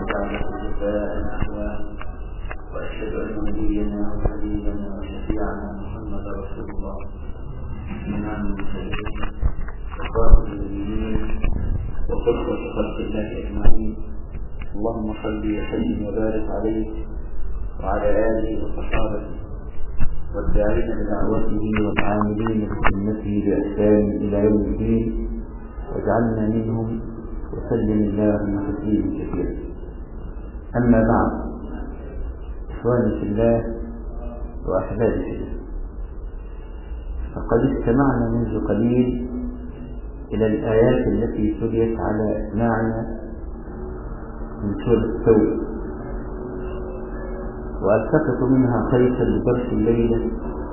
بعده جزاء الأحوال وأشهد أن نبينا وحبيبنا وشفيعنا محمد رسول الله إمام المرسلين وخاتم النبيين وقدوة خلق الله أجمعين اللهم صل وسلم وبارك عليه وعلى آله وصحابته والداعين بدعوته والعاملين بسنته بإحسان إلى يوم الدين واجعلنا منهم وسلم اللهم تسليما كثيرا أما بعد إخواني في الله وأحبابي في الله فقد استمعنا منذ قليل إلى الآيات التي تليت على أسماعنا من سورة التوبة وألتقط منها خيطا لدرس الليلة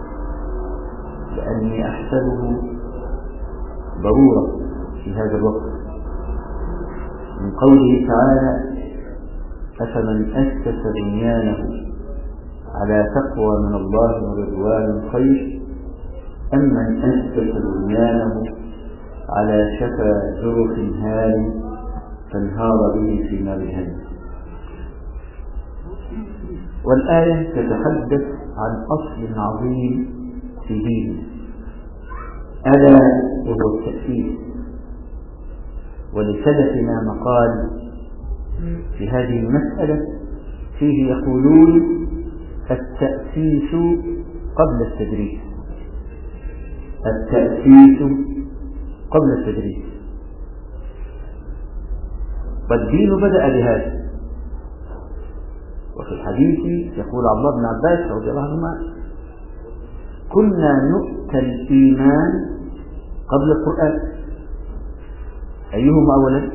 لأني أحسبه ضرورة في هذا الوقت من قوله تعالى أفمن أسس بنيانه على تقوى من الله ورضوان خير أم من أسس بنيانه على شفا جرف هار فانهار به في نار جهنم والآية تتحدث عن أصل عظيم في دينه ألا وهو التأسيس ولسلفنا مقال في هذه المسألة فيه يقولون التأسيس قبل التدريس التأسيس قبل التدريس والدين بدأ بهذا وفي الحديث يقول عبد الله بن عباس رضي الله عنهما كنا نؤتى الإيمان قبل القرآن أيهما أولا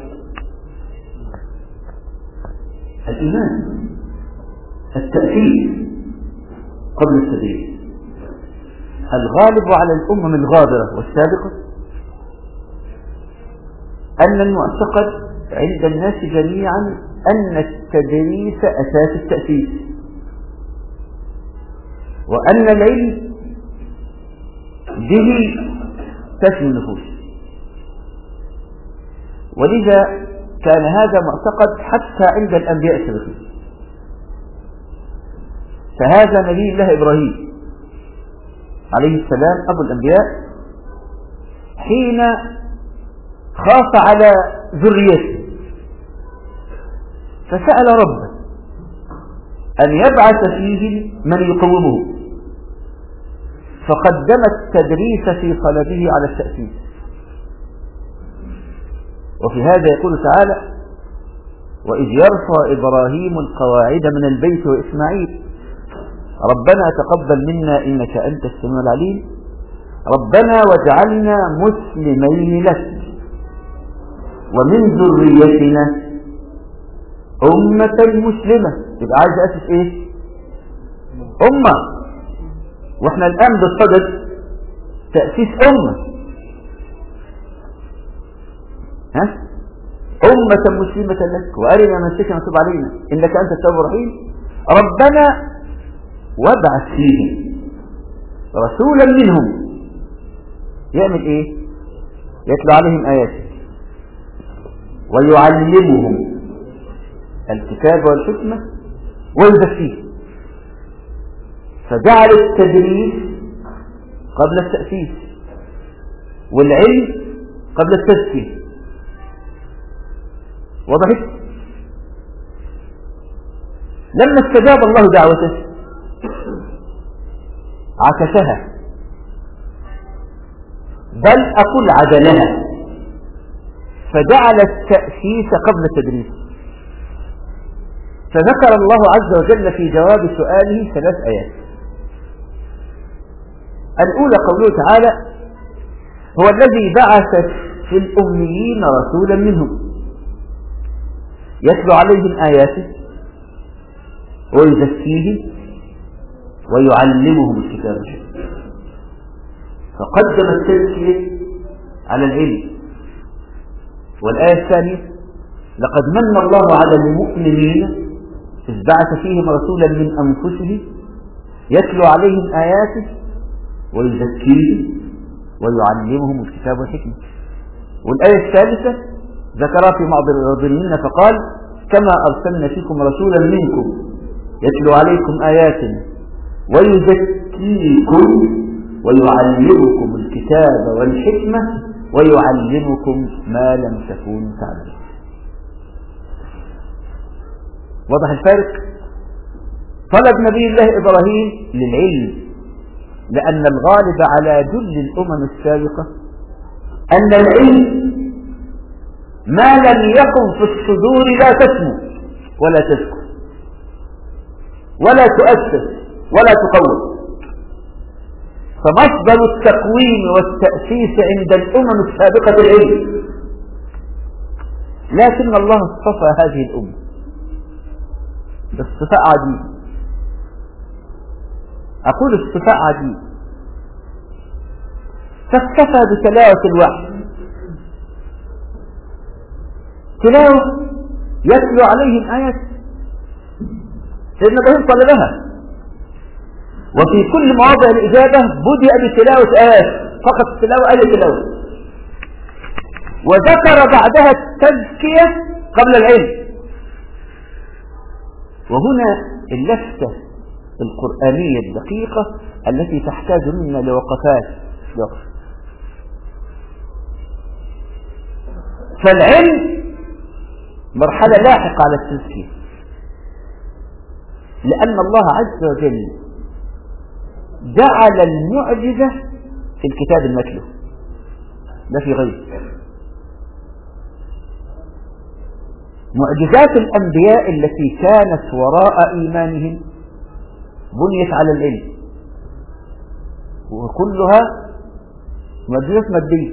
الإيمان التأثير قبل التدريس الغالب على الأمم الغابرة والسابقة أن المعتقد عند الناس جميعا أن التدريس أساس التأسيس وأن العلم به تسمي النفوس ولذا كان هذا معتقد حتى عند الأنبياء السابقين فهذا نبي الله إبراهيم عليه السلام أبو الأنبياء حين خاف على ذريته فسأل ربه أن يبعث فيهم من يقومه فقدم التدريس في طلبه على التأسيس وفي هذا يقول تعالى وإذ يرفع إبراهيم القواعد من البيت وإسماعيل ربنا تقبل منا إنك أنت السميع العليم ربنا واجعلنا مسلمين لك ومن ذريتنا أمة مسلمة يبقى عايز أسس إيه أمة وإحنا الآن بالصدد تأسيس أمة ها أمة مسلمة لك وأرنا منسكنا تب علينا إنك أنت التواب الرحيم ربنا وابعث فيهم رسولا منهم يعمل ايه يتلو عليهم آياتك ويعلمهم الكتاب والحكمة ويزكيهم فجعل التدريس قبل التأسيس والعلم قبل التزكية وضحت لما استجاب الله دعوته عكسها بل أقول عدلها فجعل التأسيس قبل التدريس فذكر الله عز وجل في جواب سؤاله ثلاث آيات الأولى قوله تعالى هو الذي بعث في الأميين رسولا منهم يتلو عليهم آياته ويزكيهم ويعلمهم الكتاب فقدم التزكية على العلم والآية الثانية لقد من الله على المؤمنين إذ بعث فيهم رسولا من أنفسهم يتلو عليهم آياته ويزكيهم ويعلمهم الكتاب والحكمة والآية الثالثة ذكرها في بعض الرضيين فقال كما أرسلنا فيكم رسولا منكم يتلو عليكم آياتنا ويزكيكم ويعلمكم الكتاب والحكمة ويعلمكم ما لم تكونوا تعلمون واضح الفرق طلب نبي الله إبراهيم للعلم لأن الغالب على جل الأمم السابقة أن العلم ما لم يكن في الصدور لا تسمو ولا تسكن ولا تؤسس ولا تقوم فمصدر التقويم والتأسيس عند الأمم السابقة العلم لكن الله اصطفى هذه الأمة باصطفاء عجيب أقول اصطفاء عجيب فاكتفى بتلاوة الوحي تلاوة يتلو عليهم آيات سيدنا إبراهيم طلبها وفي كل مواضع الإجابة بدأ بتلاوة آيات فقط تلاوة آية تلاوة وذكر بعدها التزكية قبل العلم وهنا اللفتة القرآنية الدقيقة التي تحتاج منا لوقفات فالعلم مرحلة لاحقة على التزكية لأن الله عز وجل جعل المعجزة في الكتاب المتلو لا في غير معجزات الأنبياء التي كانت وراء إيمانهم بنيت على العلم وكلها معجزات مادية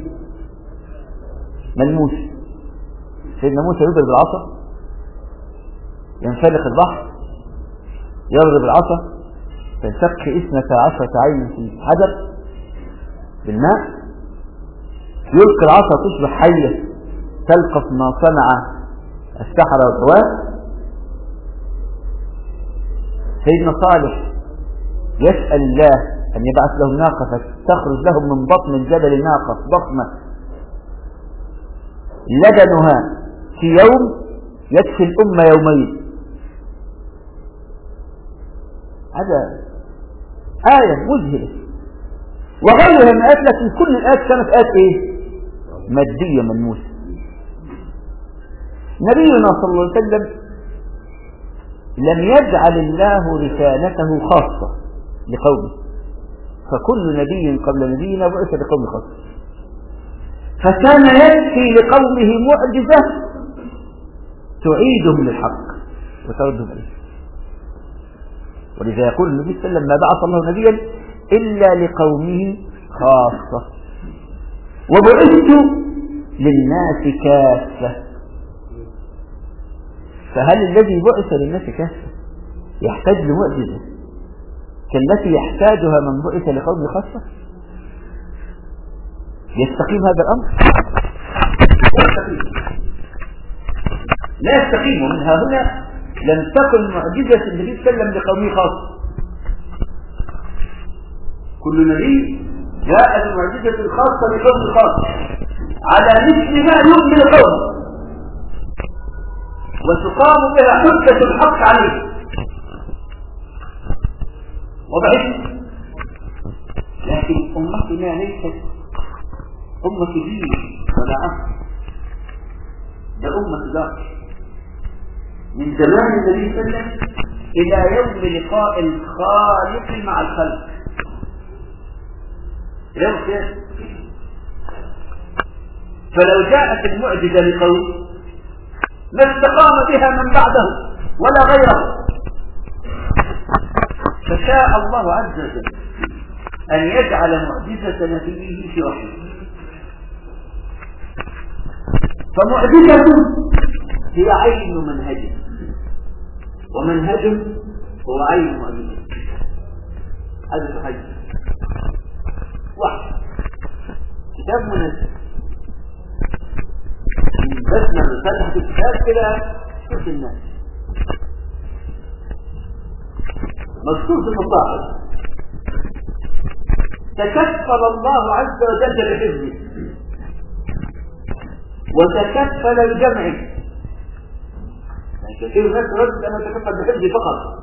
ملموسة سيدنا موسى يضرب العصا ينفلق البحر يضرب العصا تنشق اثنتا عشرة عين في حجر بالماء يلقي العصا تصبح حية تلقف ما صنع السحرة والطواف سيدنا صالح يسأل الله أن يبعث له ناقة فتخرج له من بطن الجبل ناقة ضخمة لبنها في يوم يكفي الأمة يومين هذا آية مذهلة وغيرها من آيات لكن كل الآيات كانت آيات إيه مادية ملموسة نبينا صلى الله عليه وسلم لم يجعل الله رسالته خاصة لقومه فكل نبي قبل نبينا بعث لقوم خاصة فكان يكفي لقومه معجزة تعيدهم للحق وتردهم إليه ولذا يقول النبي صلى الله عليه وسلم ما بعث الله نبيا إلا لقومه خاصة وبعثت للناس كافة فهل الذي بعث للناس كافة يحتاج لمعجزة كالتي يحتاجها من بعث لقوم خاصة يستقيم هذا الأمر لا يستقيم ومنها هنا لم تكن معجزة النبي صلى الله عليه وسلم لقومه خاصة كل نبي جاء بمعجزة خاصة لقوم خاص على مثل ما يؤمن قوم وتقام بها حجة الحق عليه وضعت لكن أمتنا ليست أمة دين ولا عهد ده أمة دار من زمان النبي صلى الله عليه وسلم إلى يوم لقاء الخالق مع الخلق يوم كده فلو جاءت المعجزة لقوم ما استقام بها من بعده ولا غيره فشاء الله عز وجل أن يجعل معجزة نبيه في وحيه فمعجزة هي عين منهجه ومنهجه هو عين معجزة هذا تحيز واحد كتاب منزل بس لما فتحت الكتاب كده شوف الناس مكتوب في المصاحف تكفل الله عز وجل بحفظه وتكفل الجمع كثير من الناس يرد أن نتكفل بحفظ فقط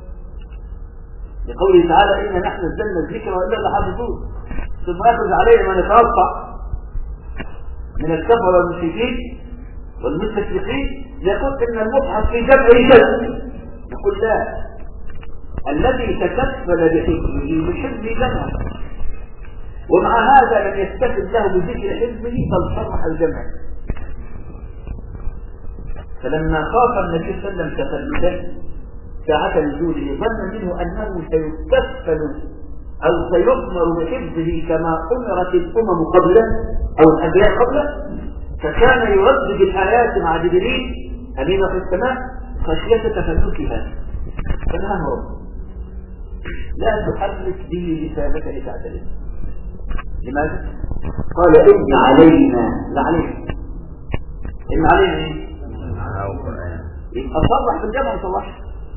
لقوله تعالى إنا نحن نزلنا الذكر وإلا لحافظون ثم يخرج عليه ما نتوقع من الكفر والمشركين والمستشرقين يقول إن المصحف في جمع جد يقول لا الذي تكفل بحفظه بحفظ جمعه ومع هذا لم يستفد له بذكر حفظه بل صرح الجمع فلما خاف النبي صلى الله عليه وسلم تفلته ساعة نزوله ظن منه أنه سيكفل أو سيؤمر بحفظه كما أمرت الأمم قبله أو الأنبياء قبله فكان يردد الآيات مع جبريل أمين في السماء خشية تفلتها فنهاه رب لا تحرك به لسانك لتعتلم لماذا؟ قال إن علينا لا علينا إن علينا إيه؟ يبقى صرح في الجمع صرح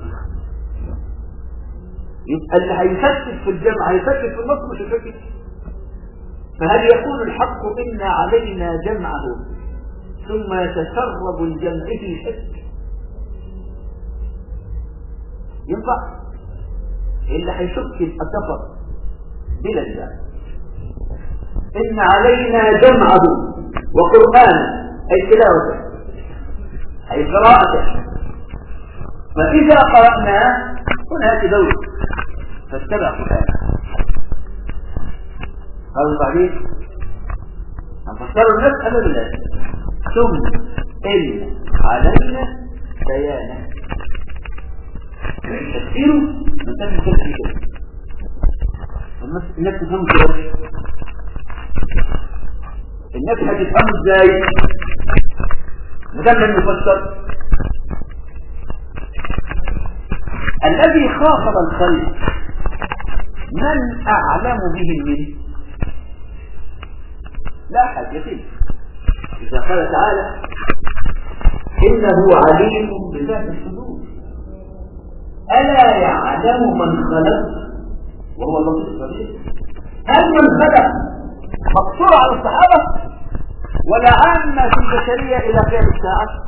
يبقى اللي هيفتش في الجمع هيفتش في النص مش هيفتش فهل يقول الحق إن علينا جمعه ثم يتسرب الجمع في شك ينفع اللي هيشك يبقى كفر بلا الجمع إن علينا جمعه وقرآن أي تلاوته أي قراءته فإذا قرأناه هناك دور فاتبع قرآن قالوا بعدين هنفسروا الناس أمام الله ثم إن علينا بيانه تفسيره من تفسير كل شيء الناس تفهم كده الناس هتفهم ازاي مدام يفسر الذي خاطب الخلق من أعلم به منه لا حد يقين إذا قال تعالى إنه عليم بذات الصدور ألا يعلم من خلق وهو اللطيف الخبير هل من خلق مقصور على الصحابة ولا عامة في البشرية إلى قيام الساعة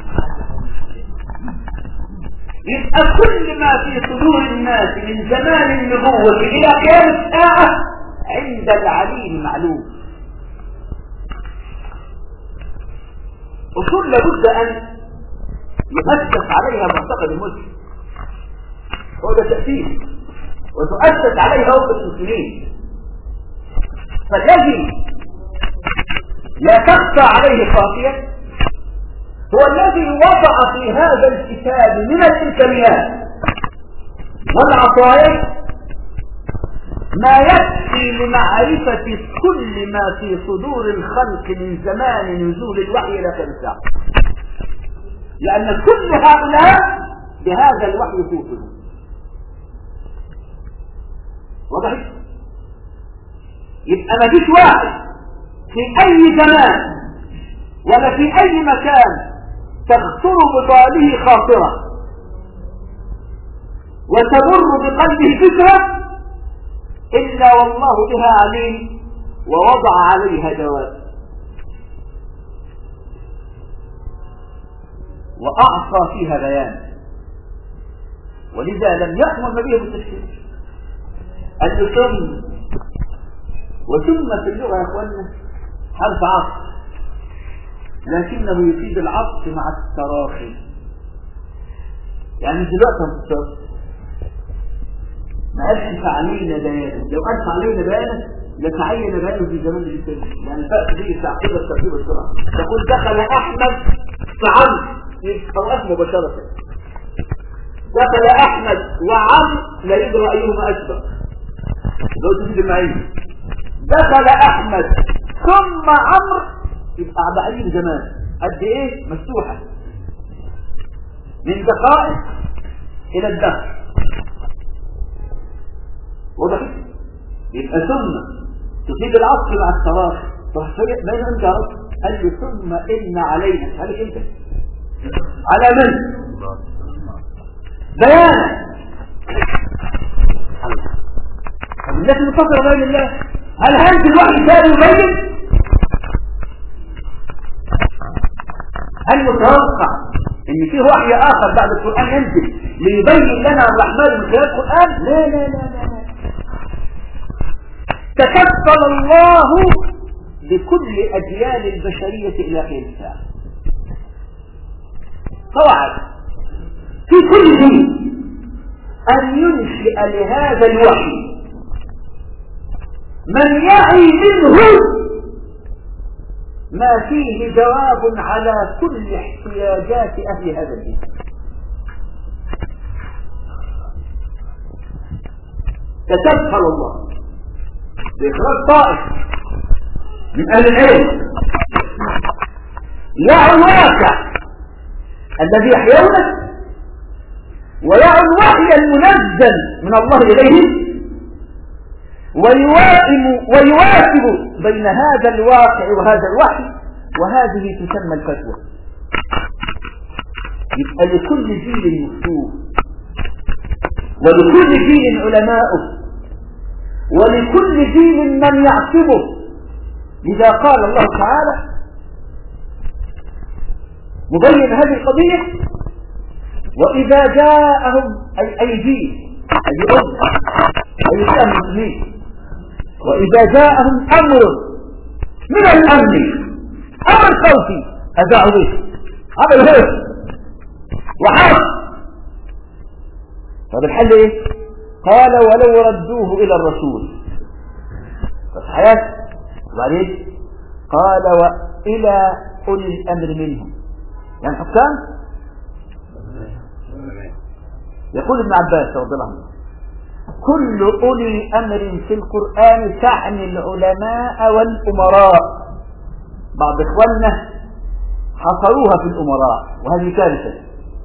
يبقى كل ما في صدور الناس من زمان النبوة إلى قيام الساعة عند العليم معلوم أصول لابد أن يؤسس عليها معتقد المسلم هو ده تأسيس وتؤسس عليها أمة المسلمين فالذي لا تخفى عليه خافية هو الذي وضع في هذا الكتاب من الإمكانيات والعطايا ما يكفي لمعرفة كل ما في صدور الخلق من زمان نزول الوحي إلى الساعة لأن كل هؤلاء بهذا الوحي توصل واضح يبقى ما فيش واحد في أي زمان ولا في أي مكان تخطر بباله خاطرة وتمر بقلبه فكرة إلا والله بها عليم ووضع عليها جواب وأعصى فيها بيان ولذا لم يأمر نبيه بالتفسير أن يسمى وثم في اللغة يا أخوانا حرف عصر لكنه يفيد العطف مع التراخي يعني دلوقتي هتتصرف ما قالش فعلينا بيانا لو قال فعلينا بيانا لتعين بيانه في زمان الإنسان يعني الفرق دي تعقيد الترتيب السرعة تقول دخل أحمد فعم أو مباشرة دخل أحمد وعم لا يدرى أيهما أشبه لو تفيد المعين دخل أحمد ثم عمرو يبقى بعيد زمان قد ايه مفتوحة من دقائق الى الدهر واضح يبقى ثم تفيد العصر مع التراخي تحصيل بين انت قال لي ثم ان علينا هل انت على من بيانا الناس المتصلة بين الله هل هنزل الوحي كان يبين هل متوقع ان في وحي اخر بعد القرآن ينزل ليبين لنا الرحمن من خلال القرآن لا لا لا لا, لا. تكفل الله بكل أجيال البشرية إلى قيام الساعة طبعا في كل دين أن ينشئ لهذا الوحي من يعي منه ما فيه جواب على كل احتياجات أهل هذا الدين تكفل الله بإخراج طائف من أهل العلم يعي الواقع الذي يحيونه ويعي الوحي المنزل من الله إليه ويوائم ويواسب بين هذا الواقع وهذا الوحي وهذه تسمى الفتوى يبقى لكل جيل مفتوح ولكل جيل علماؤه ولكل جيل من يعصبه لذا قال الله تعالى مبين هذه القضية وإذا جاءهم أي أي جيل أي أم أي إسلام المسلمين وإذا جاءهم أمر من الأمن أمر خوفي أذاعوا به عمل هيك وحرب طب الحل ايه قال ولو ردوه الى الرسول فالحياة وبعدين قال والى اولي الامر منهم يعني حكام يقول ابن عباس رضي الله عنه كل أولي أمر في القرآن تعني العلماء والأمراء بعض إخواننا حصروها في الأمراء وهذه كارثة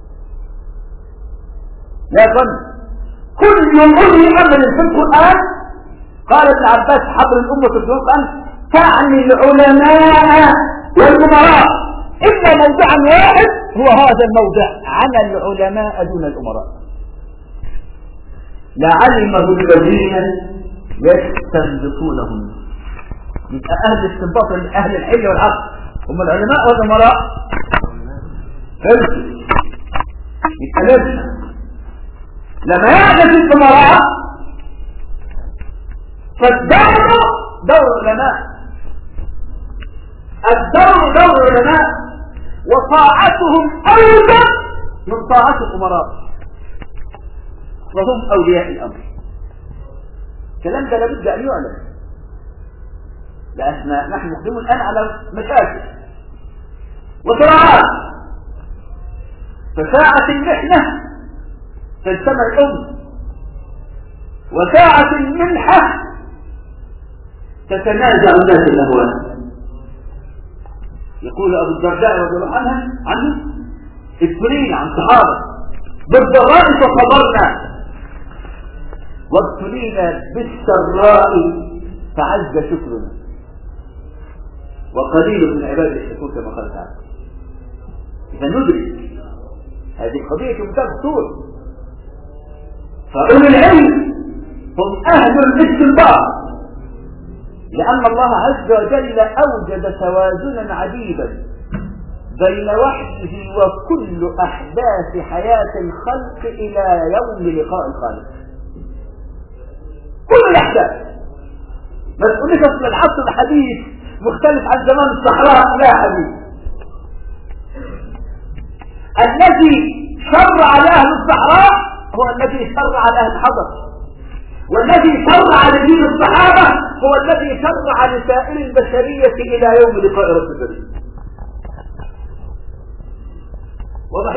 لكن كل أولي أمر في القرآن قال ابن عباس حبر الأمة في القرآن تعني العلماء والأمراء إلا موضعا واحد هو هذا الموضع عن العلماء دون الأمراء لعلمه الذين يستنبطونهم يبقى أهل الاستنباط أهل الحل والعقل هم العلماء والأمراء حلو يبقى لازم لما يحدث الأمراء فالدور دور العلماء الدور دور العلماء وطاعتهم أيضا من طاعة الأمراء وهم أولياء الأمر الكلام ده لابد أن يعلم لأن نحن نقدم الآن على مشاكل وصراعات فساعة المحنة تجتمع الأم وساعة المنحة تتنازع الناس الأهوال يقول أبو الدرداء رضي الله عنه عنه ابتلينا عن صحابة بالضراء فصبرنا وابتلينا بالسراء فعز شكرنا وقليل من عباد الشكور كما قال تعالى إذا ندرك هذه القضية في منتهى الخطورة فأولي العلم هم أهل الاستنباط لأن الله عز وجل أوجد توازنا عجيبا بين وحيه وكل أحداث حياة الخلق إلى يوم لقاء الخالق كل الأحداث ما تقولش أصل العصر الحديث مختلف عن زمان الصحراء لا حديث الذي شرع لأهل الصحراء هو الذي شرع لأهل الحضر والذي شرع لدين الصحابة هو الذي شرع لسائر البشرية إلى يوم لقاء رب البرية واضح؟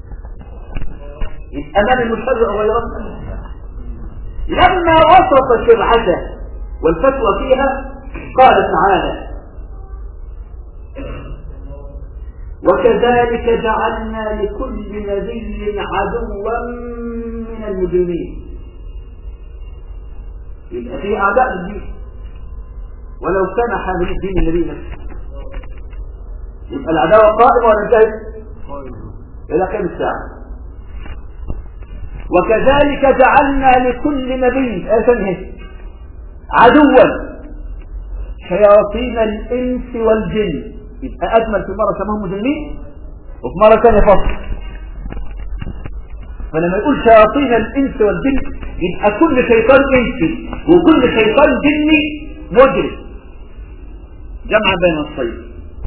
أمام المشرع غير لما وصف شرعته والفتوى فيها قال تعالى وكذلك جعلنا لكل نبي عدوا من المجرمين يبقى في أعداء الدين ولو كان حامل الدين النبي نفسه يبقى العداوة قائمة ولا انتهت إلى قيام الساعة وكذلك جعلنا لكل نبي أسنه عدوا شياطين الإنس والجن يبقى أجمل في مرة سماهم مجرمين وفي مرة ثانية فصل فلما يقول شياطين الإنس والجن يبقى كل شيطان إنسي وكل شيطان جني مجرم جمع بين الصيد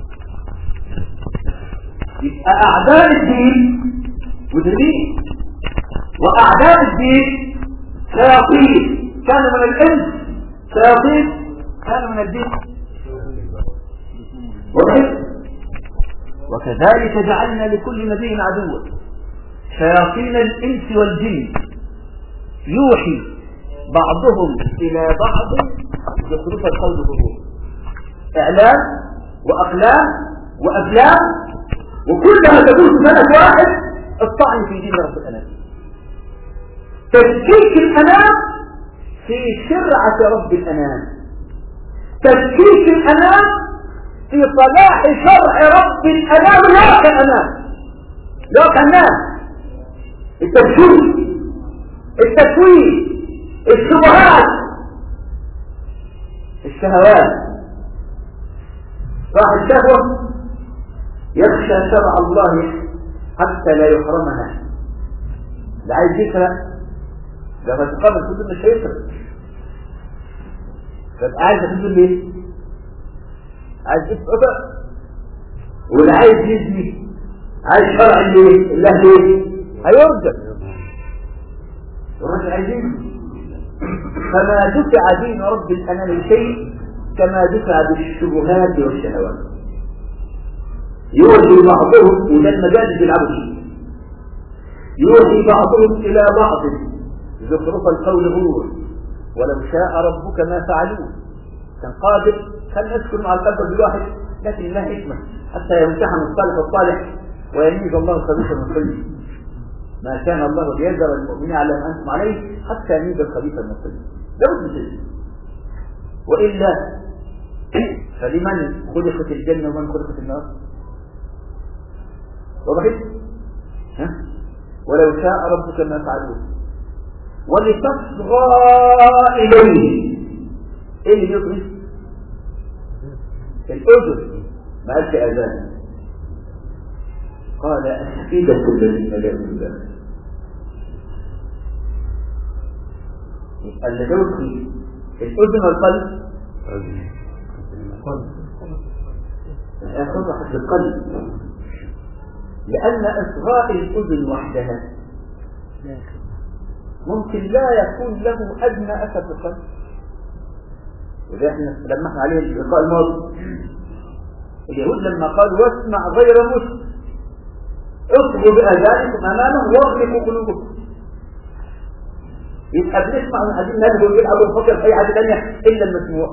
يبقى أعداء الدين مجرمين وأعداء الدين شياطين كانوا من الإنس شياطين كانوا من الجن وكذلك جعلنا لكل نبي عدوا شياطين الإنس والجن يوحي بعضهم إلى بعض زخرف القول ظهور إعلام وأقلام وأفلام وكلها تدور سنة واحد الطعن في دين رب الأنام تفكيك الأنام في شرعة رب الأنام تفكيك الأنام في صلاح شرع رب الأنام لا كأنام لا كأنام التفكيك التكوين الشبهات الشهوات صاحب الشهوة يخشى شرع الله حتى لا يحرمها اللي عايز يسرق لما تقابل تقول مش هيسرق فبقى عايز تقول ليه عايز يسرق واللي عايز يزني عايز شرع ليه الله ليه هيرجع الرجل عايز يزني فما دفع دين رب الأنام شيء كما دفع بالشبهات والشهوات يوحي بعضهم وده المجال بيلعبوا فيه يوحي بعضهم إلى بعض زخرف القول غرور ولو شاء ربك ما فعلوه كان قادر كان يسكن مع القدر بالواحد لكن الله حكمة حتى يمتحن الصالح الصالح ويميز الله الخبيث من الطيب ما كان الله ليذر المؤمنين على ما انتم عليه حتى يميز الخبيث من الطيب ده مش وإلا فلمن خلقت الجنة ومن خلقت النار وضحت ها ولو شاء ربك ما فعلوه ولتصغى إليه ايه اللي بيطري الأذن ما قالش أذان قال أفئدة الذين لا يؤمنون يبقى اللي بيطري الأذن والقلب الآخر حسب القلب لأن إصغاء الأذن وحدها ممكن لا يكون له أدنى أثر في القلب وده احنا لمحنا عليه اللقاء الماضي اليهود لما قالوا واسمع غير مسلم اصبوا بأذانكم أمامه واغلقوا قلوبكم يبقى بنسمع من حديث النبي ويقول أبو بكر في أي حاجة ثانية إلا المسموع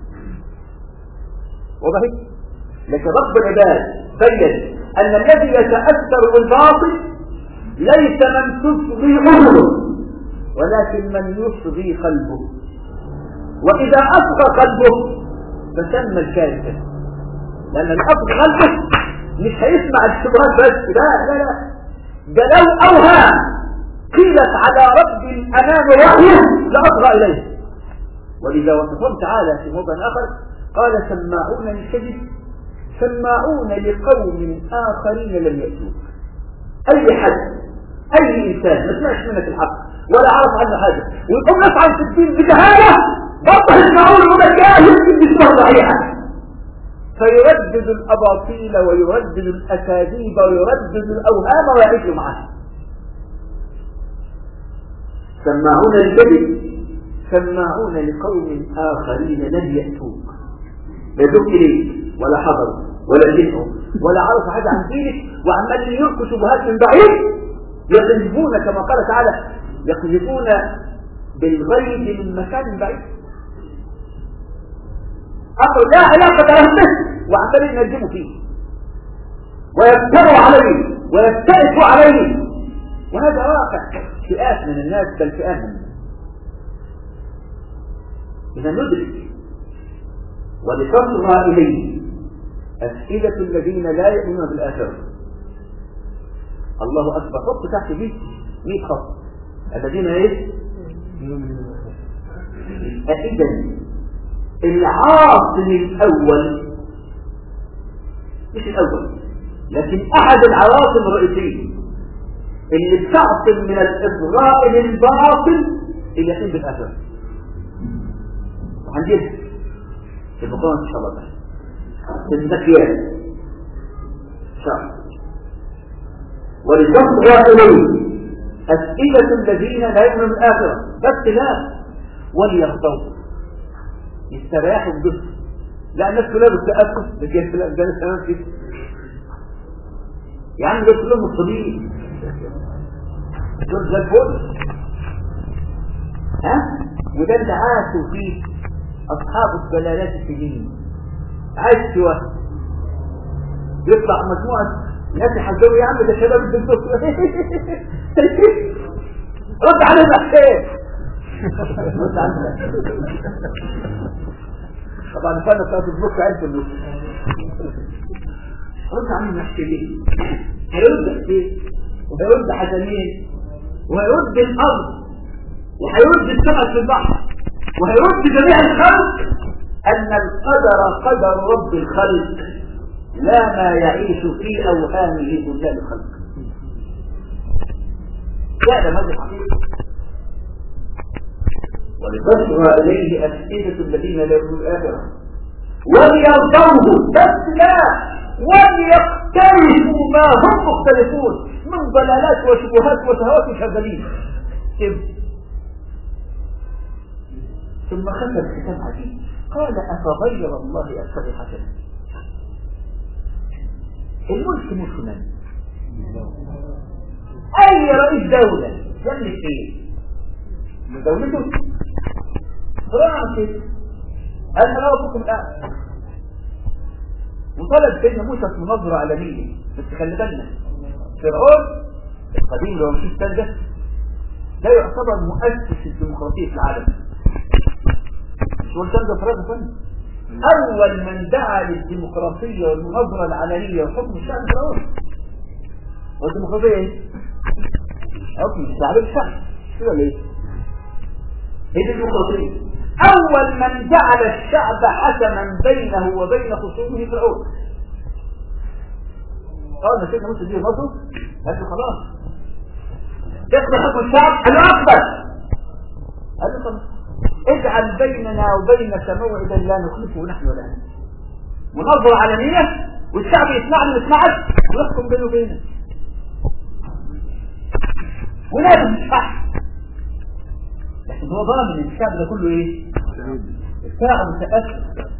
وضحت لكن رب العباد بين أن الذي يتأثر بالباطل ليس من تصغي أذنه ولكن من يصغي قلبه وإذا أصغى قلبه فسمى الكافر لأن الأصغى قلبه مش هيسمع الشبهات بس لا لا لا ده لو أوهام قيلت على رب الأمام وحيه لأصغى إليه ولذا وصفهم تعالى في موضع آخر قال سماعون للكذب سماعون لقوم آخرين لم يأتوك أي حد أي إنسان ما سمعش منك الحق ولا عرف عنه حاجة ويقوم يفعل في الدين بجهالة برضه يسمعون ولا جاهل بالنسبة صحيحة فيردد الأباطيل ويردد الأكاذيب ويردد الأوهام ويعيش معها سماعون الكذب سماعون لقوم آخرين لم يأتوك لا ذكر ولا حضر ولا جنه ولا عرف حاجة عن دينك وعمال يلقوا شبهات من بعيد يقذفون كما قال تعالى يقذفون بالغيب من مكان بعيد أمر لا علاقة لهم به وعمال ينجموا فيه ويبتغوا عليه ويستأسوا عليه وهذا واقع فئات من الناس بل فئات من الناس إذا ندرك ولتصغى إليه أسئلة الذين لا يؤمنون بالآخرة الله أكبر حط تحت دي 100 خط الذين ايه إذا العاصم الأول مش الأول لكن أحد العواصم الرئيسية اللي بتعصم من الإصغاء للباطل اليقين بالآخرة وهنجيبها في البقرة إن شاء الله تعالى في الزكيات إن شاء الله ولتصغى إليه أسئلة الذين لا يؤمنون بالآخرة بس لا وليغضوا يستريحوا بجسم لا الناس كلها بتتأسف لكن في الأفغان تمام كده يا عم دول كلهم مصريين دول زي الفل ها وده اللي عاشوا فيه أصحاب الضلالات السنين عاش سوا يطلع مجموعة ناس يحذروا يا عم ده شباب الدكتور رد علينا حسين رد علينا طبعا الفن بتاعت البوك عرف انه رد علينا حسين هيرد حسين وهيرد حسنين وهيرد الارض وهيرد السمك في البحر وهيرد جميع الخلق ان القدر قدر رب الخلق لا ما يعيش في اوهامه ضلال الخلق هذا ماذا الحقيقة ولتصغى إليه أسئلة الذين لا يؤمنون الآخرة وليرضوه بس لا وليقترفوا ما هم مختلفون من ضلالات وشبهات وشهوات وشغالين ثم ختم الختام عجيب قال أفغير الله أبتغي حسنا الملك ملك من؟ اي رئيس دولة يملك ايه من دولته فرعون كده قال انا وقفكم الان وطلب سيدنا موسى في مناظرة عالمية بس خلي بالنا فرعون القديم اللي هو مش ده ده يعتبر مؤسس الديمقراطية في العالم مش هو ده فرعون فن اول من دعا للديمقراطية والمناظرة العلنية وحكم الشعب فرعون والديمقراطية ايه؟ حكم الشعب الشعب كده ليه هي الديمقراطية اول من جعل الشعب حكما بينه وبين خصومه فرعون قال ما سيدنا موسى دي نظره قال له خلاص يقضي حكم الشعب قال له اقبل قال له خلاص اجعل بيننا وبينك موعدا لا نخلفه نحن ولا انت منظرة علنية والشعب يسمعني ويسمعك ويحكم بينه وبينك ولازم الصح لكن هو ضامن ان الشعب ده كله ايه الساعة متأثر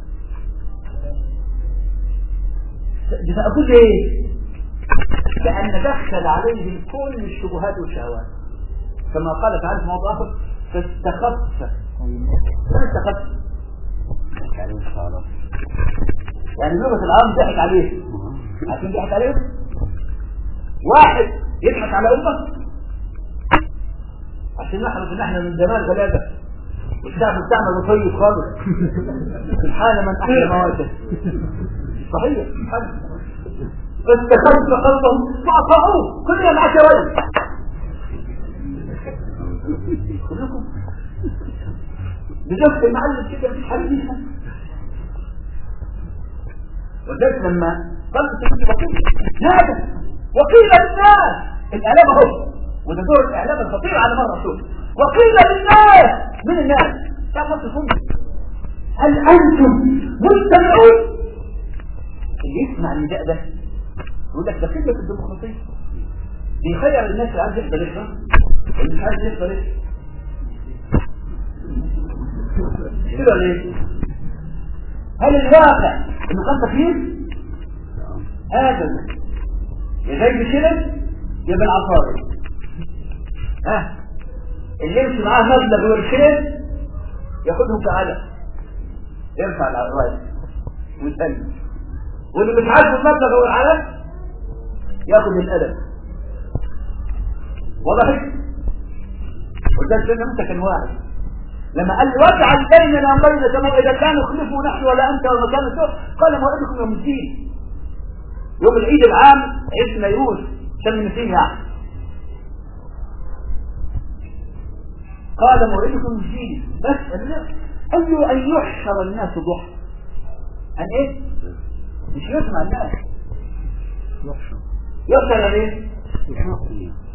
بتأكل ايه لأن دخل عليهم كل الشبهات والشهوات كما قال تعالى في موضوع آخر فاستخف ما استخف يعني لغة العام ضحك عليه عشان ضحك عليهم واحد يضحك على أمة عشان نحرص ان احنا من زمان غلابة والشعب بتاعنا طيب خالص سبحان من احلى مواته صحيح سبحان فاستخدت خلقهم فأطاعوه كل يوم عشر ولد كلكم بجفت المعلم كده مفيش حاجة فيها وذلك لما قال سيدي بقيل هذا وقيل للناس الإعلام اهو وده دور الإعلام الخطير على مر الرسول وقيل للناس من الناس تعال نصفهم هل أنتم مستمعون اللي يسمع النداء ده يقول لك ده كلمة الديمقراطية بيخير الناس اللي عايز يحضر يحضر واللي مش عايز يحضر يحضر كده ليه؟ هل الواقع انه كان تكليف؟ هذا يا زي كده يا بالعصاية ها اللي يمشي معاه مبلغ ويرشد ياخدهم كعلم يرفع الراس ويسلم واللي مش عاجبه المبلغ والعلم ياخد الألم واضح وده سيدنا موسى كان واعي لما قال واجعل بيننا وبينك موعدا لا نخلفه نحن ولا انت ولا كان سوء قال موعدكم يوم الدين يوم العيد العام عيد نيروز شم النسيم يعني قال موعدكم الدين بس أي أن يحشر الناس ضحى أن إيه؟ مش يسمع الناس يحشر يحشر ليه؟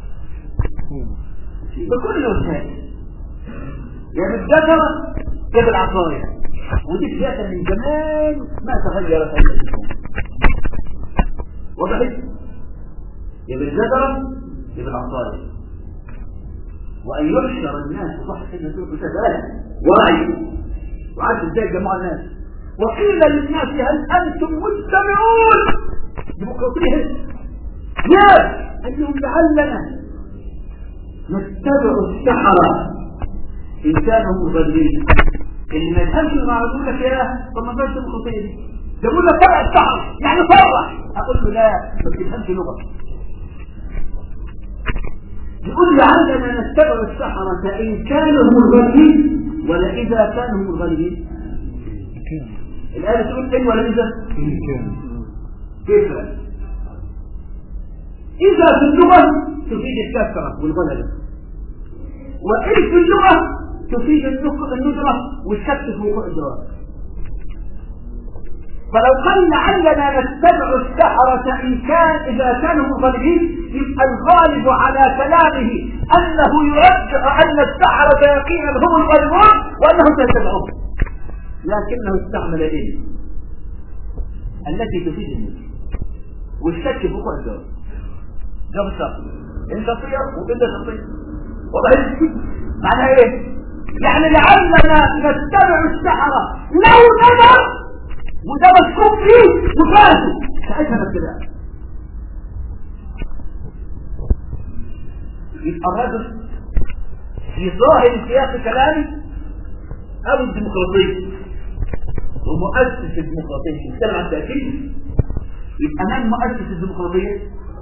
بكل وسائل يا بالجزرة يا بالعصاية ودي سياسة من زمان ما تغيرت أي وضحت يا بالجزرة يا بالعصاية وأن يحشر الناس صح سيدنا سورة ثلاثة وعي وعاد ازاي جماعة الناس وقيل للناس هل أنتم مجتمعون ديمقراطية يا قال لهم لعلنا نتبع السحرة إن كانوا مضلين اللي ما يفهمش المعلومة يقول لك يا طب ما فيش ديمقراطية دي ده بيقول لك تبع السحرة يعني فرح أقول له لا ما بتفهمش لغة يقول لعلنا نتبع السحرة إن كانوا مضلين ولا إذا كانوا مضلين الآية تقول إن ولا إذا كيف إذا في اللغة تفيد الكثرة والغلبة وإن في اللغة تفيد الندرة والشك في وقوع الدراسة فلو قال لعلنا نتبع السحرة إن كان إذا كانوا مغالبين يبقى الغالب على كلامه أنه يرجع أن السحرة يقينا هم الغالبون وأنهم سيتبعون لكنه استعمل إيه التي تفيد النجم والشك في وقوع الدراسة ده بالشرط انت صير وانت شخصية وضع معنى ايه يعني لعلنا نتبع السحرة لو نظر وده مشكوك فيه وفاته ساعتها نبتدأ يبقى الرجل في ظاهر سياق كلامي ابو الديمقراطية ومؤسس الديمقراطية بيتكلم عن تأكيد يبقى من مؤسس الديمقراطية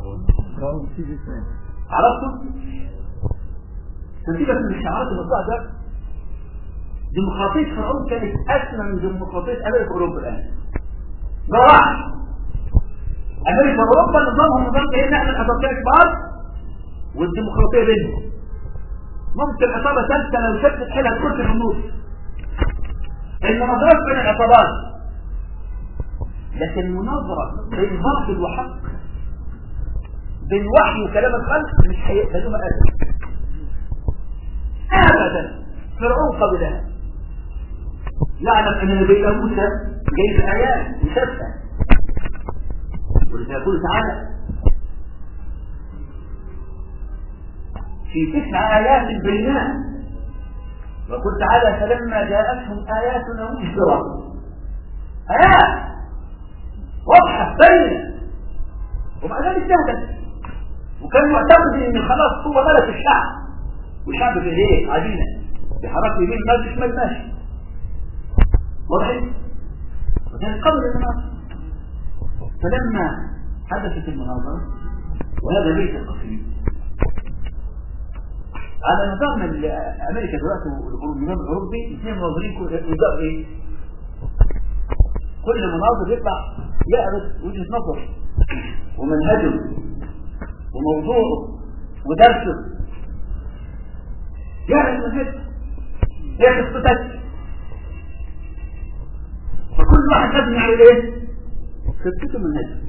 عرفتم؟ نتيجة من الشعارات المطلع ده ديمقراطية فرعون كانت أسمى من ديمقراطية أمريكا وأوروبا الآن ده واحد أمريكا وأوروبا نظامهم نظام كأن احنا الأساطير كبار والديمقراطية بينهم ممكن عصابة ثالثة لو شدت حيلها تخش في النص المناظرات بين العصابات لكن المناظرة بين باطل وحق بين وحي وكلام الخلق مش هيقبلوها ابدا ابدا فرعون قبلها يعلم ان نبي موسى جاي بايات وشافها ولذا يقول تعالى في تسع ايات بينات وقل تعالى فلما جاءتهم اياتنا مبصره ايات واضحه بينه ومع ذلك جهدت وكان معتقد ان خلاص هو ملك الشعب والشعب في ايه عدينة بحركة يمين ماشي شمال ماشي واضح وكان قبل المناظرة فلما حدثت المناظرة وهذا ليس القصير على نظام امريكا دلوقتي والنظام الاوروبي اثنين مناظرين يبدأوا ايه كل مناظر يطلع يعرض وجهة نظر ومنهجه وموضوعه ودرسه يعرف منهجه هي قصتك فكل واحد لازم يعرف ايه قصته منهجه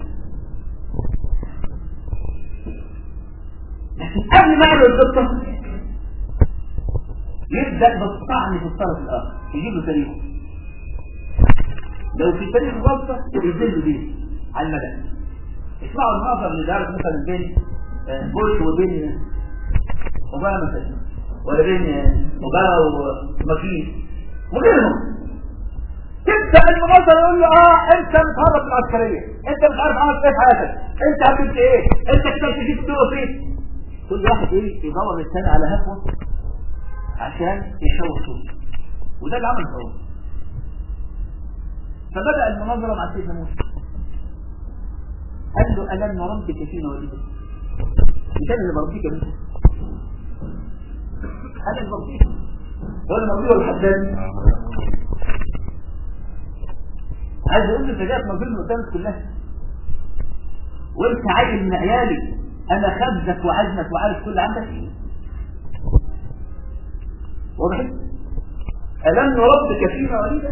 لكن قبل ما يعرف القصه يبدا بالطعن في الطرف الاخر يجيب له تاريخه لو في تاريخ غلطه ينزل بيه على المدى اسمعوا المناظر اللي دارت مثلا بين بوش وبين اوباما مثلا ولا بين اوباما وماكين وغيرهم تبدا المناظر يقول له اه انت متهرب من العسكريه انت مش عارف عملت ايه في حياتك انت عملت ايه انت كتبت فيك تقول فيه كل واحد ايه يدور الثاني على هفوه عشان يشوه صوته وده اللي عمل فرعون فبدا المناظره مع سيدنا موسى قال له ألم نربك فينا وليدا مش أنا اللي بربيك يا موسى أنا اللي بربيك هو اللي مربيه ولا حداد عايز اقول له انت جايب مربيه من قدامك كلها وانت عايز من عيالي انا خبزك وعزمك وعارف كل عندك واضح ألم نربك فينا وليدا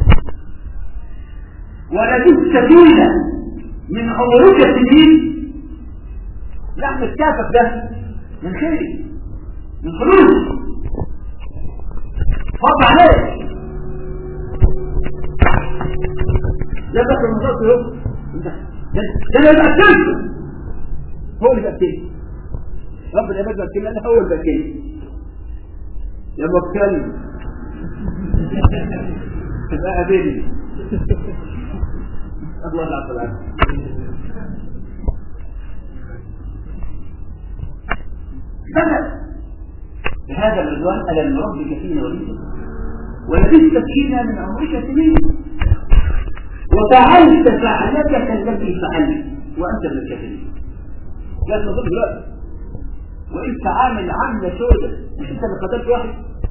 ولبثت فينا من عمرك سنين لحم الكافك ده من خيري من فلوس فرض عليك لا بس المصاب يهو ده ده اللي بأكله هو اللي بأكله رب العباد بأكله أنا هو اللي بأكله يا مبكل بقى بيني الله لا العافية بدأ بهذا العدوان ألا من ربك فينا وليدا ولبثت فينا من عمرك سنين وفعلت فعلتك التي فعلت وأنت من الكافرين لا تظن لا وانت عامل عامله سودة مش انت اللي قتلت واحد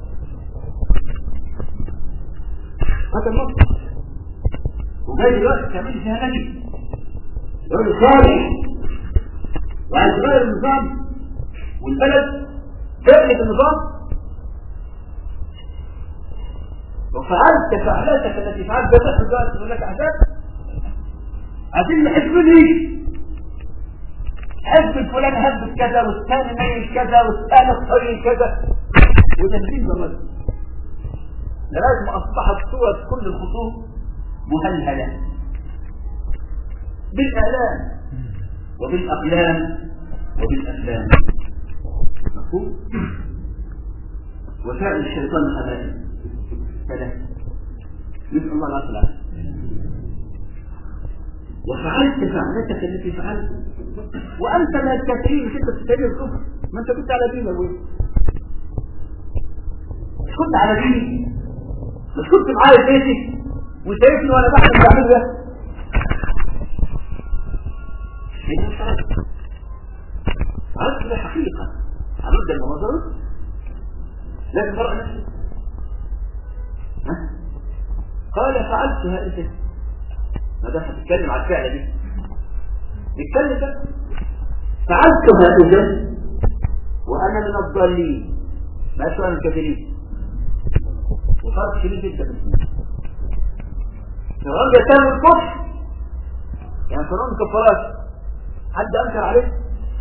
قتل مصر وجاي دلوقتي تعمل فيها نبي رجل صالح وعايز تغير النظام والبلد تغلب النظام وفعلت فعلتك التي فعلت بس دلوقتي تقول لك عذاب عايزين نحس مني حزب الفلان هزب كذا والثاني ميل كذا والثالث طيب كذا وتنفيذ الرجل لغايه ما اصبحت صور كل الخصوم مهلهله بالاعلام وبالاقلام وبالافلام مفهوم وسائل الشيطان الحبائل ثلاثه نسال الله العافيه وفعلت فعلتك التي فعلت وانت من الكافرين مش انت بتستجيب الكفر ما انت كنت على دين ابوي مش كنت على ديني مش كنت معايا بيتي وشايفني وانا بعمل بعمل ده عرفت ده حقيقة هنرد المناظرة لكن فرق نفسي قال فعلتها انت ما ده هتتكلم على الفعلة دي نتكلم بقى فعلتها اذا وانا من الضالين ما شو انا الكافرين وفرق شديد جدا فرعون بيتهم الكفر يعني فرعون كفرات حد انكر عليه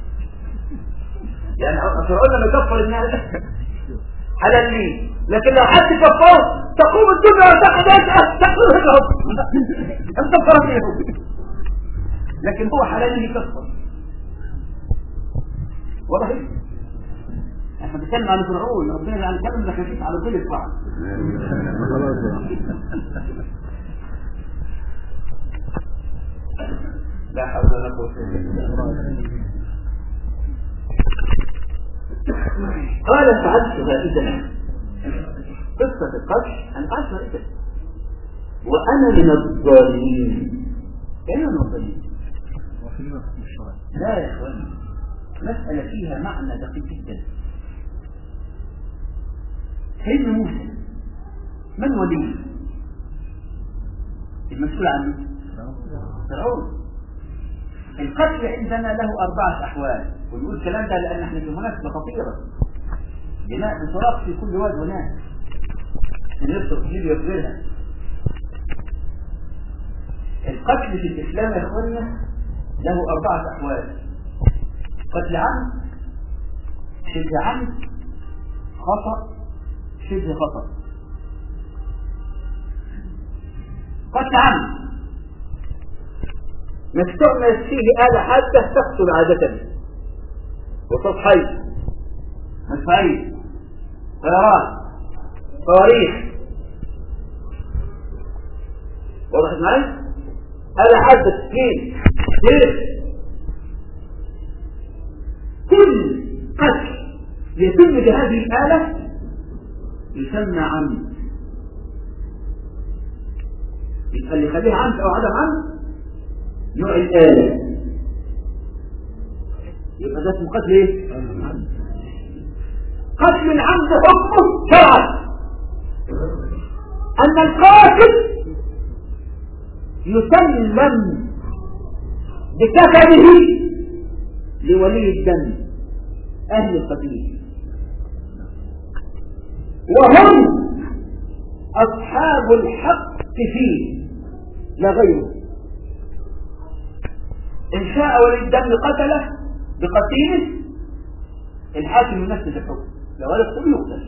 يعني فرعون لما يكفر الناس حلال ليه لكن لو حد كفره تقوم الدنيا وتاخد ايش تقول لهم انت كفرت ليهم لكن هو حلال ليه يكفر واضح احنا بنتكلم عن فرعون ربنا يعني كلام ده خفيف على كل الفعل لا حول ولا قوه الا بالله قال فعلتها اذا قصه القش ان فعلتها اذا وانا من الظالمين اين من الظالمين لا يا اخواني مسألة فيها معنى دقيق جدا سيدنا موسى من وليه المسؤول عنه فرعون القتل عندنا له أربعة أحوال ونقول الكلام ده لأن احنا في مناسبة خطيرة بناء بصراخ في كل واد وناس نفسه كتير يقبلها القتل في الإسلام يا إخوانا له أربعة أحوال قتل عمد شبه عمد خطأ شبه خطأ قتل عمد مستعمل فيه آلة حادة تقتل عادة وتضحي مدفعين طيران صواريخ واضح معي؟ آلة حادة سكين سيف كل قتل يتم بهذه الآلة يسمى عمد يبقى اللي يخليه عمد أو عدم عمد نوع الآلة يبقى ده اسمه قتل ايه؟ قتل العمد حكمه شرعا أن القاتل يسلم بكفنه لولي الدم أهل القتيل وهم أصحاب الحق فيه لا غيره إن شاء ولي الدم قتله بقتيله الحاكم ينفذ الحكم لو يقتل يقتل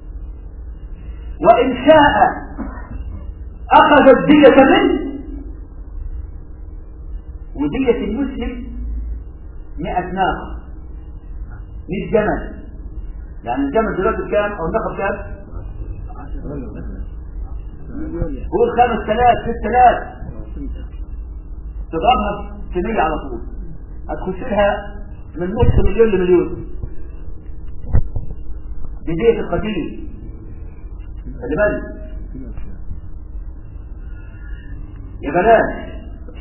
وإن شاء أخذ الدية منه ودية المسلم مئة ناقة مئة جمل يعني الجمل دلوقتي بكام أو الناقة بكام؟ قول خمس ثلاث ست ثلاث تضربها في مية على طول هتخش لها من نص مليون لمليون بداية القتيل خلي بالك يا بلاش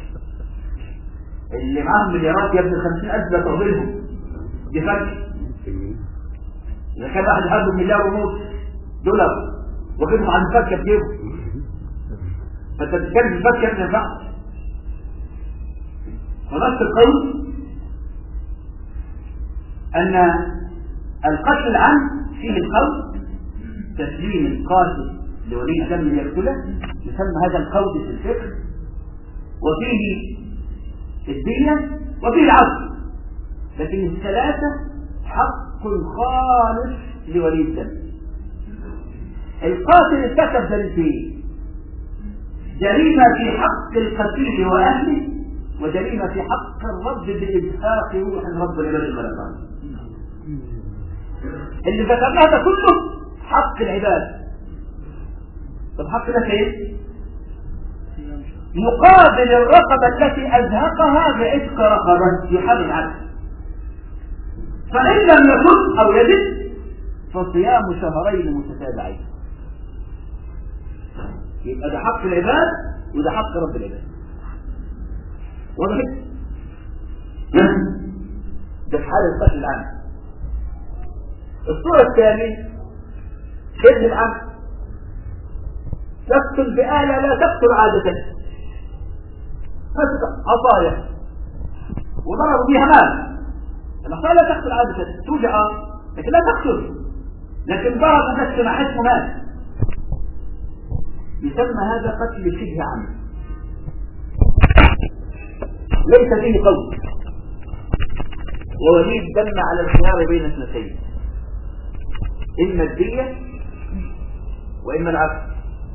اللي معاهم مليارات يا ابن خمسين ألف لا تغضلهم دي فرق إذا كان واحد عنده مليار ونص دولار واخدهم عن الفكة في جيبه فأنت بتتكلم في الفكة ما ينفعش ونفس القول أن القتل العام فيه القول تسليم القاتل لولي الدم ليأكله يسمى هذا القول في الفقه وفيه الدية وفيه العفو لكن الثلاثة حق خالص لولي الدم القاتل ارتكب جريمتين جريمة في حق القتيل وأهله وجريمة في حق الرب بإزهاق روح الرب لعباد الملكات اللي ذكرناه ده كله حق العباد طب حق ده فين؟ مقابل الرقبة التي أزهقها بعتق رقبة يحرم عنها فإن لم يكن أو يجد فصيام شهرين متتابعين يبقى ده حق العباد وده حق رب العباد واضح؟ ده في حال القتل العام الصورة الثانية شبه العام تقتل بآلة لا تقتل عادة مسك عصاية وضربوا بها مال العصاية لا تقتل عادة توجع لكن لا تقتل لكن ضرب نفس ما حسمه مال يسمى هذا قتل شبه عمد ليس فيه قول وولي الدم على الخيار بين اثنتين إما الدية وإما العفو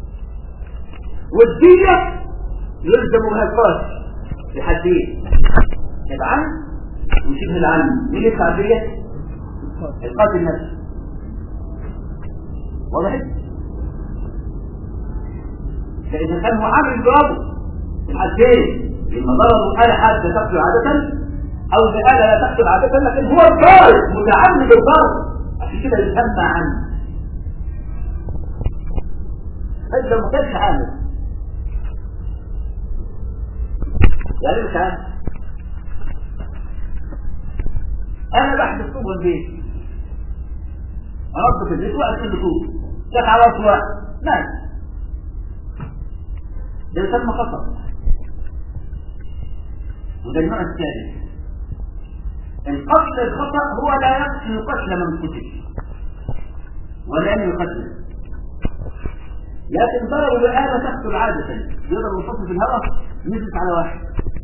والدية يلزم بها القاتل بحدين العم وشبه العم مين يدفع الدية؟ القاتل نفسه واضح؟ فإذا كان هو عامل جوابه الحدين لما ضربوا آلة حادة تقتل عادة أو بآلة لا تقتل عادة لكن هو الضارب متعمد الضرب عشان كده يسمى عنه فإذا ما كانش عامل يعني مش عامل أنا بحدث طوبة البيت أنظف البيت وأكل طوب جت على أسواق مات ده يسمى خطأ وده النوع الثالث القتل الخطأ هو لا يقتل قتل من قتل ولا يقتل لكن ضربوا بآلة تقتل عادة يضرب الحكم في الهواء نزلت على واحد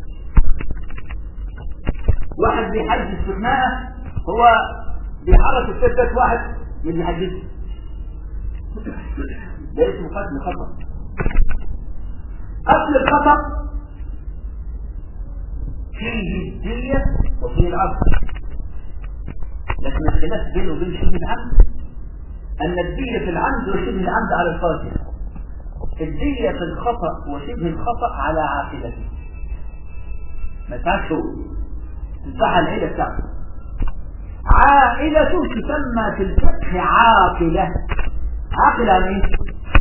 واحد بيحجز في خناقة هو بيحرك الستات واحد من اللي حجزه ده اسمه قتل خطأ قتل الخطأ فيه الدية وفيه العبد لكن الخلاف بينه وبين شبه العبد أن الدية في العمد وشبه العمد على القاتل الدية في الخطأ وشبه الخطأ على عاقلته ما ينفعش هو تنفعها العيلة بتاعته عائلته تسمى في الفقه عاقلة عاقلة يعني ايه؟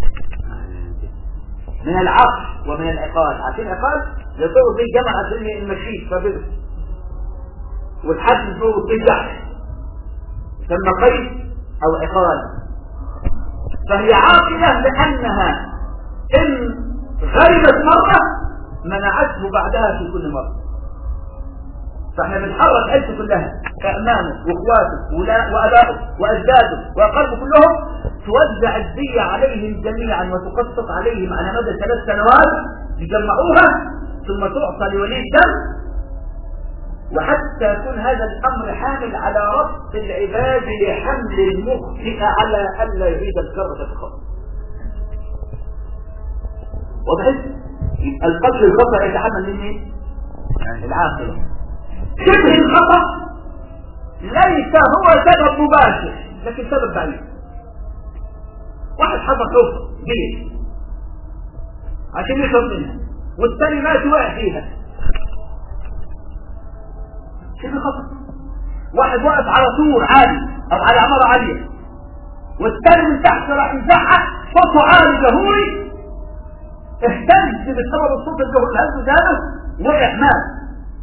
من العقل ومن العقال عارفين العقال يصور فيه جمع عشان المشيت فبدر والحد فوق فيه جحش يسمى قيد او عقال فهي عاقلة لأنها إن غربت مرة منعته بعدها في كل مرة فاحنا بنحرك عيلته كلها كأمانه واخواته وابائه واجداده واقربه كلهم توزع الدية عليهم جميعا وتقسط عليهم على مدى ثلاث سنوات يجمعوها ثم تعطى لولي الدم وحتى يكون هذا الأمر حامل على ربط العباد لحمل المخطئ على ألا يريد الكرة الخطأ وضحت؟ القتل الخطأ يتحمل من مين؟ العاقل شبه الخطأ ليس هو سبب مباشر لكن سبب بعيد واحد حصل حفر بيه عشان يشرب منها والثاني مات واقع فيها شبه خطأ واحد واقف على سور عالي او على عمارة عالية والثاني من تحت راح يزعق صوته عالي جهوري اهتز بسبب الصوت الجهوري الهز ده وقع مات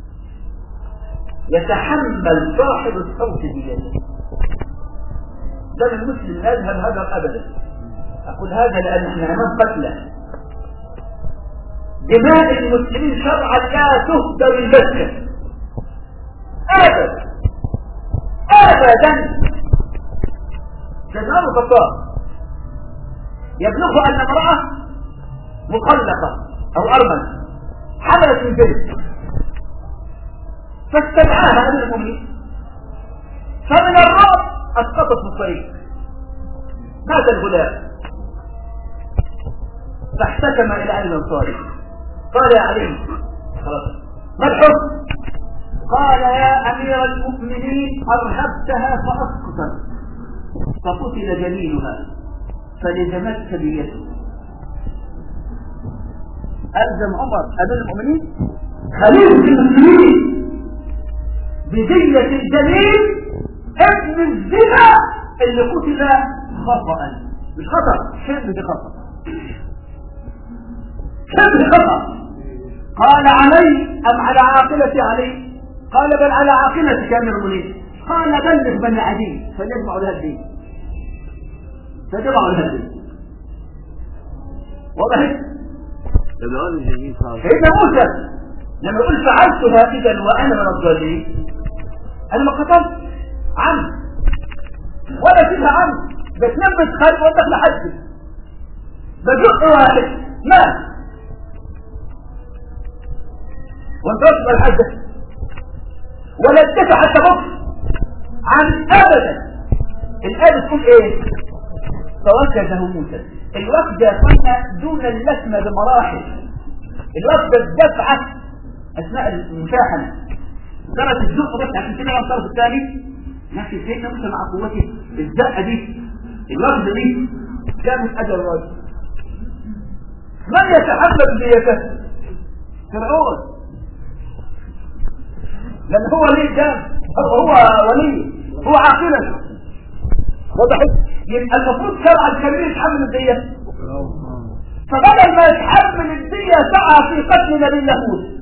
يتحمل صاحب الصوت بيده ده المسلم لا يذهب هذا ابدا اقول هذا لان احنا امام قتله دماء المسلمين شرعا لا تهدر البشر ابدا ابدا جزاء الخطاب يبلغ ان امراه مخلقه او ارمله حملت من بنت فاستدعاها امير المؤمنين فمن الرعب اسقطت في الطريق مات الغلام فاحتكم الى اهل الانصاري قال يا علي خلاص ما الحكم قال يا امير المؤمنين ارهبتها فاسقطت فقتل جميلها فلزمتك بيته الزم عمر امير المؤمنين خليفه المسلمين بدية الجليل ابن الزنا اللي قتل خطأ مش خطأ شبه خطأ شبه خطأ قال علي أم على عاقلة علي قال بل على عاقلة كامل المنير قال بلغ بني عدي فليجمعوا لها الدين فجمعوا لها الدين وضحت سيدنا موسى لما يقول فعلتها اذا وانا من الضالين انا ما قتلت عنه ولا فيها عنه بتنام بتخرج وانت لحد بجق واحد مات وانت وصل الحد ولا اتفع حتى بكر عن ابدا الآية تقول ايه فوكزه موسى الوكزة كنا دون اللسمة بمراحل الوكزة الدفعة اثناء المشاحنة درجة الزق بس عشان كده الطرف الثاني نفس الشيء نفس مع قوته الزقة دي الوكزة دي كانت اجل الراجل من يتحمل بيته فرعون لان هو ولي جام هو ولي هو عاقلة وضحت يبقى المفروض شرع الكبير يتحمل الدية فبدل ما يتحمل الدية سعى في قتل نبي موسى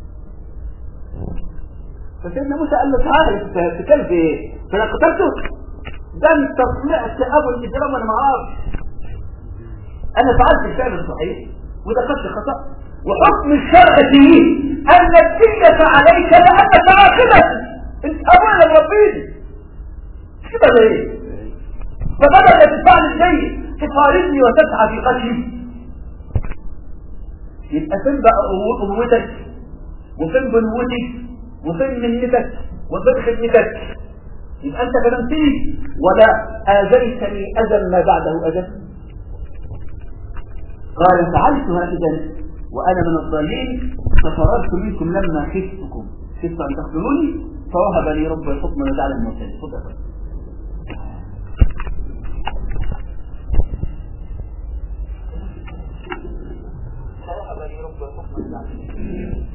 فسيدنا موسى قال له تعالى تتكلم في ايه؟ فانا قتلته ده انت طلعت ابو الاجرام وانا ما اعرفش انا فعلت الفعل الصحيح وده قتل خطا وحكم الشرع فيه ان الدية عليك لانك عاقلة انت ابونا مربيني كده ايه فبدل ما تدفع لي الدية تقارني وتسعى في قتلي يبقى فين بقى ابوتك وفين بنوتك وفين منتك وفين خدمتك يبقى انت كلمتني ولا اذيتني اذى ما بعده اذى قال فعلتها اذا وانا من الضالين ففررت منكم لما خفتكم خفت ان تقتلوني فوهب لي رب الحكم وجعل المرسلين صدق فوهب لي رب الحكم وجعل المرسلين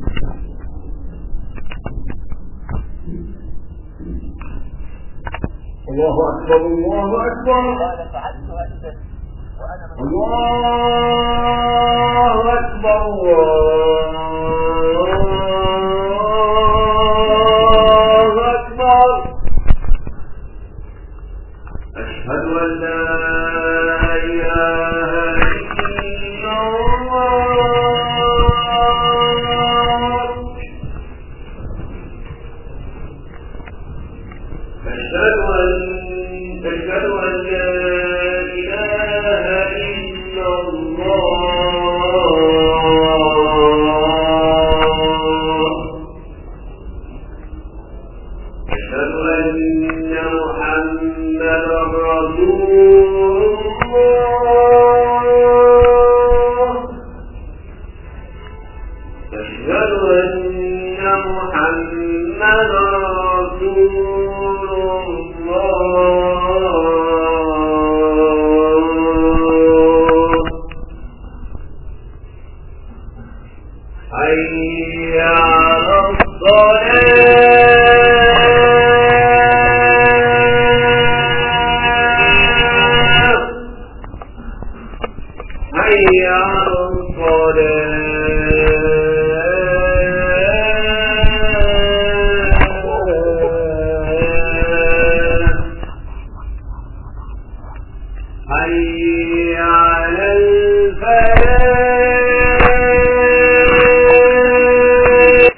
الله أكبر الله أكبر قال فعلتها إذا وأنا من الله أكبر الله أكبر أشهد أن لا إله إلا الله أشهد أن أشهد أن لا